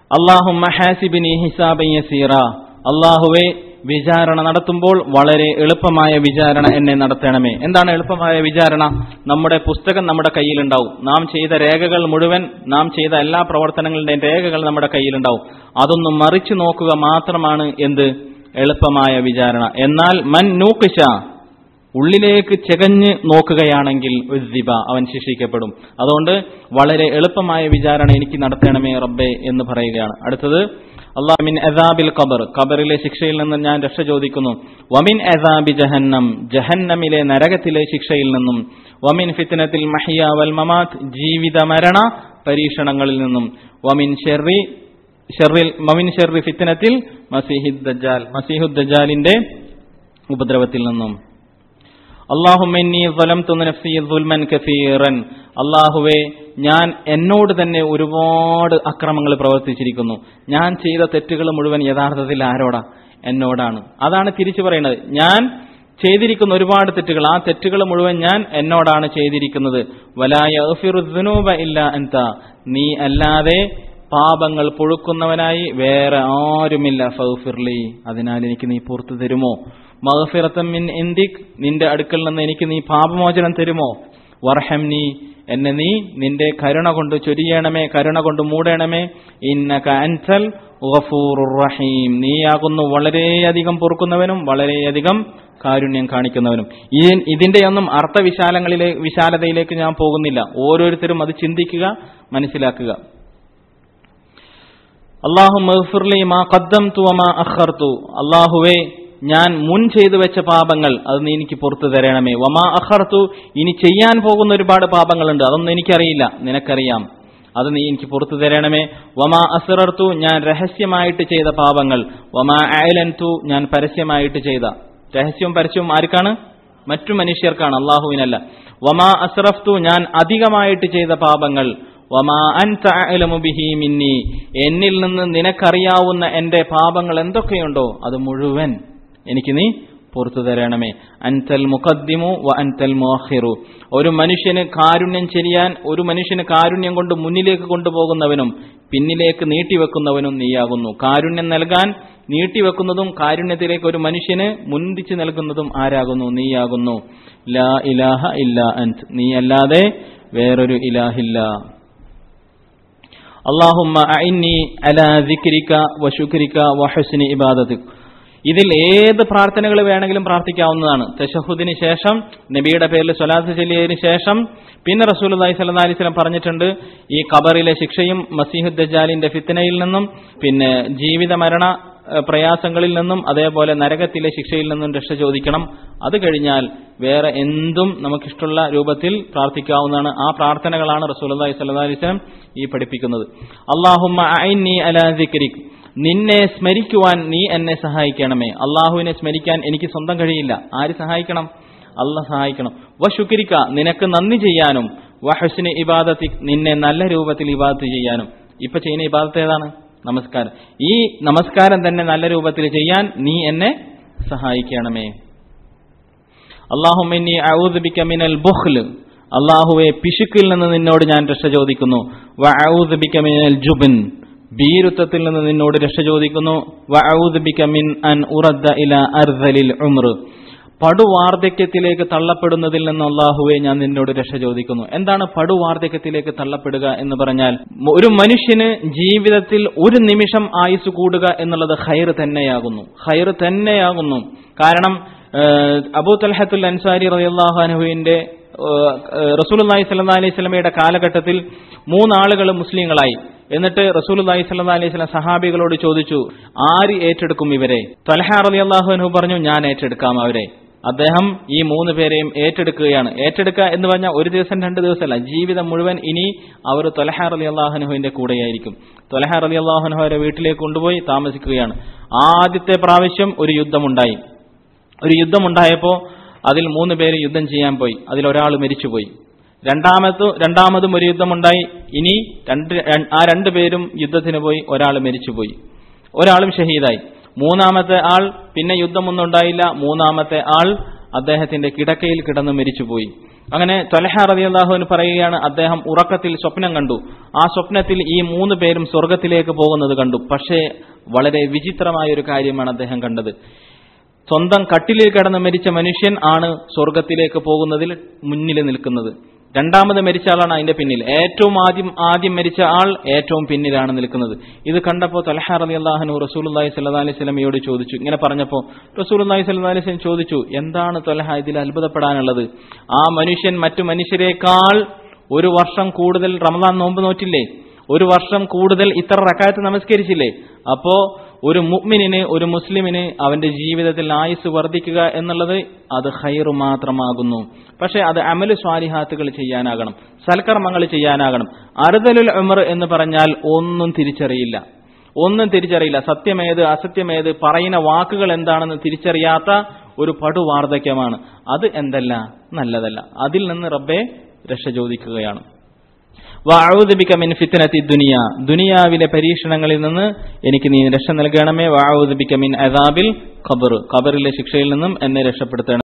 അള്ളാഹുമ്മ ഹാസിബിനി ഹിസാബൻ യസീറ അള്ളാഹുവെ വിചാരണ നടത്തുമ്പോൾ വളരെ എളുപ്പമായ വിചാരണ എന്നെ നടത്തണമേ എന്താണ് എളുപ്പമായ വിചാരണ നമ്മുടെ പുസ്തകം നമ്മുടെ കയ്യിലുണ്ടാവും നാം ചെയ്ത രേഖകൾ മുഴുവൻ നാം ചെയ്ത എല്ലാ പ്രവർത്തനങ്ങളുടെയും രേഖകൾ നമ്മുടെ കയ്യിലുണ്ടാവും അതൊന്നും മറിച്ചു നോക്കുക മാത്രമാണ് എന്ത് എളുപ്പമായ വിചാരണ എന്നാൽ മൻ നൂക്കിശ ഉള്ളിലേക്ക് ചെകഞ്ഞ് നോക്കുകയാണെങ്കിൽ ഉദ്ദിബ അവൻ ശിക്ഷിക്കപ്പെടും അതുകൊണ്ട് വളരെ എളുപ്പമായ വിചാരണ എനിക്ക് നടത്തണമേ റബ്ബെ എന്ന് പറയുകയാണ് അടുത്തത് അള്ളാഹ് മിൻ അസാബിൽ ഖബർ ഖബറിലെ ശിക്ഷയിൽ നിന്ന് ഞാൻ രക്ഷ ചോദിക്കുന്നു വമിൻ അസാബി ജഹന്നം ജഹന്നമിലെ നരകത്തിലെ ശിക്ഷയിൽ നിന്നും വമിൻ ഫിത്നത്തിൽ മഹിയ വൽ മമാത്ത് ജീവിത മരണ പരീക്ഷണങ്ങളിൽ നിന്നും വമിൻ ഷെറി ഷെറിൽ മമിൻ ഷെറി ഫിത്നത്തിൽ മസീഹിദ് ദജാൽ മസീഹുദ് ദജാലിന്റെ ഉപദ്രവത്തിൽ നിന്നും അള്ളാഹുമെന്നി വലംതു നഫ്സി ദുൽമൻ കസീറൻ അള്ളാഹുവെ ഞാൻ എന്നോട് തന്നെ ഒരുപാട് അക്രമങ്ങൾ പ്രവർത്തിച്ചിരിക്കുന്നു ഞാൻ ചെയ്ത തെറ്റുകൾ മുഴുവൻ യഥാർത്ഥത്തിൽ ആരോടാ എന്നോടാണ് അതാണ് തിരിച്ചു പറയുന്നത് ഞാൻ ചെയ്തിരിക്കുന്ന ഒരുപാട് തെറ്റുകൾ ആ തെറ്റുകൾ മുഴുവൻ ഞാൻ എന്നോടാണ് ചെയ്തിരിക്കുന്നത് വലായ ഇല്ല എന്താ നീ അല്ലാതെ പാപങ്ങൾ പൊഴുക്കുന്നവനായി വേറെ ആരുമില്ല ഫൗഫിർലി അതിനാൽ എനിക്ക് നീ പുറത്തു തരുമോ മഹഫിറത്തം മിൻ എന്തിക് നിന്റെ അടുക്കൽ നിന്ന് എനിക്ക് നീ പാപമോചനം തരുമോ വർഹം നീ എന്നെ നീ നിന്റെ കരുണ കൊണ്ട് ചൊരിയണമേ കരുണ കൊണ്ട് മൂടണമേ ഇന്നക അൻസൽ റഹീം നീയാകുന്നു വളരെയധികം പൊറുക്കുന്നവനും വളരെയധികം കാരുണ്യം കാണിക്കുന്നവനും ഇതിന്റെയൊന്നും അർത്ഥവിശാലങ്ങളിലെ വിശാലതയിലേക്ക് ഞാൻ പോകുന്നില്ല ഓരോരുത്തരും അത് ചിന്തിക്കുക മനസ്സിലാക്കുക അള്ളാഹു മഹഫിർലി മാ കദ്ദം തുവമാ അഖർതു അള്ളാഹുവേ ഞാൻ മുൻ ചെയ്തു വെച്ച പാപങ്ങൾ അത് നീ എനിക്ക് പുറത്തു തരണമേ വമാ അഖർത്തു ഇനി ചെയ്യാൻ പോകുന്ന ഒരുപാട് പാപങ്ങളുണ്ട് അതൊന്നും എനിക്കറിയില്ല നിനക്കറിയാം അത് നീ എനിക്ക് പുറത്തു തരണമേ വമാ അസിറർത്തു ഞാൻ രഹസ്യമായിട്ട് ചെയ്ത പാപങ്ങൾ വമാ അയലൻതു ഞാൻ പരസ്യമായിട്ട് ചെയ്ത രഹസ്യവും പരസ്യവും ആർക്കാണ് മറ്റു മനുഷ്യർക്കാണ് അള്ളാഹുവിനല്ല വമാ അസ്റഫ്തു ഞാൻ അധികമായിട്ട് ചെയ്ത പാപങ്ങൾ വമാ അൻത അഅലമു ബിഹി മിന്നി എന്നിൽ നിന്ന് നിനക്കറിയാവുന്ന എന്റെ പാപങ്ങൾ എന്തൊക്കെയുണ്ടോ അത് മുഴുവൻ എനിക്ക് നീ പുറത്തു തരണമേ അൻതൽ മുഖദ്ദിമു വ അൻതൽ മുഅഖിറു ഒരു മനുഷ്യന് കാരുണ്യം ചെയ്യാൻ ഒരു മനുഷ്യന് കാരുണ്യം കൊണ്ട് മുന്നിലേക്ക് കൊണ്ടുപോകുന്നവനും പിന്നിലേക്ക് നീട്ടിവെക്കുന്നവനും നീയാകുന്നു കാരുണ്യം നൽകാൻ നീട്ടിവെക്കുന്നതും കാരുണ്യത്തിലേക്ക് ഒരു മനുഷ്യന് മുൻപിച്ച് നൽകുന്നതും ആരാകുന്നു നീയാകുന്നു ലാ ഇലാഹ ഇല്ല അൻത് നീ അല്ലാതെ വേറൊരു ഇലാഹില്ല അള്ളാഹുമ്മ അഇന്നി അലാ ദിക്രിക വശുക്രിക വഹസ്നി ഇബാദത്തിക് ഇതിൽ ഏത് പ്രാർത്ഥനകൾ വേണമെങ്കിലും പ്രാർത്ഥിക്കാവുന്നതാണ് തഷഹുദിന് ശേഷം നബിയുടെ പേരിൽ സ്വലാത്ത് ചൊല്ലിയതിനു ശേഷം പിന്നെ റസൂൽ അലൈഹി സ്വലാ അലിസ്ലം പറഞ്ഞിട്ടുണ്ട് ഈ ഖബറിലെ ശിക്ഷയും മസീഹുദ് ദജാലിന്റെ ഫിത്തനയിൽ നിന്നും പിന്നെ ജീവിത മരണ പ്രയാസങ്ങളിൽ നിന്നും അതേപോലെ നരകത്തിലെ ശിക്ഷയിൽ നിന്നും രക്ഷ ചോദിക്കണം അത് കഴിഞ്ഞാൽ വേറെ എന്തും നമുക്കിഷ്ടമുള്ള രൂപത്തിൽ പ്രാർത്ഥിക്കാവുന്നതാണ് ആ പ്രാർത്ഥനകളാണ് റസൂൽ അലൈഹി സ്വലാ അലിസ്ലം ഈ പഠിപ്പിക്കുന്നത് അള്ളാഹുമ്മ അഇന്നി അലാ ദിക്രിക് നിന്നെ സ്മരിക്കുവാൻ നീ എന്നെ സഹായിക്കണമേ അള്ളാഹുവിനെ സ്മരിക്കാൻ എനിക്ക് സ്വന്തം കഴിയില്ല ആര് സഹായിക്കണം അല്ല സഹായിക്കണം വ ശുക്രിക്ക നിനക്ക് നന്ദി ചെയ്യാനും വ ഹുസ്നി ഇബാദത്തി നിന്നെ നല്ല രൂപത്തിൽ ഇബാദത്ത് ചെയ്യാനും ഇപ്പൊ ചെയ്യുന്ന ഇബാദത്ത് ഏതാണ് നമസ്കാരം ഈ നമസ്കാരം തന്നെ നല്ല രൂപത്തിൽ ചെയ്യാൻ നീ എന്നെ സഹായിക്കണമേ അള്ളാഹുമിന്നി ഔദ്ബിക്ക മിനൽ ബുഹ്ല് അള്ളാഹുവെ പിശുക്കിൽ നിന്ന് നിന്നോട് ഞാൻ രക്ഷ ചോദിക്കുന്നു വ ഔദ്ബിക്ക മിനൽ ജുബിൻ ഭീരുത്വത്തിൽ നിന്ന് നിന്നോട് രക്ഷ ചോദിക്കുന്നു വഅഊദുബിക മിൻ അൻ ഉറദ്ദ ഇല അർദലിൽ ഉംർ പടുവാർദ്ധക്യത്തിലേക്ക് തള്ളപ്പെടുന്നതിൽ നിന്ന് അള്ളാഹുവെ ഞാൻ നിന്നോട് രക്ഷ ചോദിക്കുന്നു എന്താണ് പടുവാർദ്ധക്യത്തിലേക്ക് തള്ളപ്പെടുക എന്ന് പറഞ്ഞാൽ ഒരു മനുഷ്യന് ജീവിതത്തിൽ ഒരു നിമിഷം ആയുസ് കൂടുക എന്നുള്ളത് ഹൈർ തന്നെയാകുന്നു ഹൈർ തന്നെയാകുന്നു കാരണം അബൂ തൽഹത്തുൽ അൻസാരി റളിയല്ലാഹു അൻഹുവിന്റെ റസൂലുള്ളാഹി സ്വല്ലല്ലാഹി അലൈഹി സ്വലമയുടെ കാലഘട്ടത്തിൽ മൂന്നാളുകൾ മുസ്ലിങ്ങളായി എന്നിട്ട് റസൂലുള്ളാഹി സ്വല്ലല്ലാഹി അലൈഹി സ്വലം സഹാബികളോട് ചോദിച്ചു ആര് ഏറ്റെടുക്കും ഇവരെ തലഹ റളിയല്ലാഹു അൻഹു പറഞ്ഞു ഞാൻ ഏറ്റെടുക്കാം അവരെ അദ്ദേഹം ഈ മൂന്ന് പേരെയും ഏറ്റെടുക്കുകയാണ് ഏറ്റെടുക്കുക എന്ന് പറഞ്ഞാൽ ഒരു ദിവസം രണ്ട് ദിവസമല്ല ജീവിതം മുഴുവൻ ഇനി അവർ തൊലഹ റലി അള്ളാഹുനുവിന്റെ കൂടെയായിരിക്കും തൊലഹ റലി അള്ളാഹുനു അവരെ വീട്ടിലേക്ക് കൊണ്ടുപോയി താമസിക്കുകയാണ് ആദ്യത്തെ പ്രാവശ്യം ഒരു യുദ്ധമുണ്ടായി ഒരു യുദ്ധമുണ്ടായപ്പോൾ അതിൽ മൂന്ന് പേര് യുദ്ധം ചെയ്യാൻ പോയി അതിൽ ഒരാൾ മരിച്ചുപോയി രണ്ടാമത് രണ്ടാമതും ഒരു യുദ്ധമുണ്ടായി ഇനി രണ്ട് ആ രണ്ടു പേരും യുദ്ധത്തിന് പോയി ഒരാൾ മരിച്ചുപോയി ഒരാളും ഷഹീദായി മൂന്നാമത്തെ ആൾ പിന്നെ യുദ്ധമൊന്നും ഉണ്ടായില്ല മൂന്നാമത്തെ ആൾ അദ്ദേഹത്തിന്റെ കിടക്കയിൽ കിടന്ന് മരിച്ചുപോയി അങ്ങനെ തൊലഹ റതി അള്ളാഹുവിന് പറയുകയാണ് അദ്ദേഹം ഉറക്കത്തിൽ സ്വപ്നം കണ്ടു ആ സ്വപ്നത്തിൽ ഈ മൂന്ന് പേരും സ്വർഗത്തിലേക്ക് പോകുന്നത് കണ്ടു പക്ഷേ വളരെ വിചിത്രമായ ഒരു കാര്യമാണ് അദ്ദേഹം കണ്ടത് സ്വന്തം കട്ടിലിൽ കിടന്ന് മരിച്ച മനുഷ്യൻ ആണ് സ്വർഗത്തിലേക്ക് പോകുന്നതിൽ മുന്നിൽ നിൽക്കുന്നത് രണ്ടാമത് മരിച്ച ആളാണ് അതിന്റെ പിന്നിൽ ഏറ്റവും ആദ്യം ആദ്യം മരിച്ച ആൾ ഏറ്റവും പിന്നിലാണ് നിൽക്കുന്നത് ഇത് കണ്ടപ്പോൾ തലഹ റലി അള്ളാഹനു റസൂലുല്ലാഹി സല്ലാ അലൈഹി സ്വലമയോട് ചോദിച്ചു ഇങ്ങനെ പറഞ്ഞപ്പോൾ റസൂലുല്ലാഹി സല്ലാ അലൈഹി സ്വലം ചോദിച്ചു എന്താണ് തൊലഹ ഇതിൽ അത്ഭുതപ്പെടാനുള്ളത് ആ മനുഷ്യൻ മറ്റു മനുഷ്യരെക്കാൾ ഒരു വർഷം കൂടുതൽ റമദാൻ നോമ്പ് നോറ്റില്ലേ ഒരു വർഷം കൂടുതൽ ഇത്ര റക്കായത്ത് നമസ്കരിച്ചില്ലേ അപ്പോ ഒരു മുഅ്മിനിന് ഒരു മുസ്ലിമിന് അവന്റെ ജീവിതത്തിൽ ആയുസ് വർദ്ധിക്കുക എന്നുള്ളത് അത് ഹൈറു മാത്രമാകുന്നു പക്ഷെ അത് അമല് സ്വാലിഹാത്തുകൾ ചെയ്യാനാകണം സൽക്കർമ്മങ്ങൾ ചെയ്യാനാകണം അറുതലുൽ ഉമർ എന്ന് പറഞ്ഞാൽ ഒന്നും തിരിച്ചറിയില്ല ഒന്നും തിരിച്ചറിയില്ല സത്യമേത് അസത്യമേത് പറയുന്ന വാക്കുകൾ എന്താണെന്ന് തിരിച്ചറിയാത്ത ഒരു പടുവാർദ്ധക്യമാണ് അത് എന്തല്ല നല്ലതല്ല അതിൽ നിന്ന് റബ്ബെ രക്ഷ ചോദിക്കുകയാണ് വാഊദബിക മിൻ ഫിത്നത്തി ദുനിയ ദുനിയാവിലെ പരീക്ഷണങ്ങളിൽ നിന്ന് എനിക്ക് നീ രക്ഷ നൽകണമേ വാഊദബിക മിൻ അദാബിൽ ഖബർ ഖബറിലെ ശിക്ഷയിൽ നിന്നും എന്നെ രക്ഷപ്പെടുത്തണം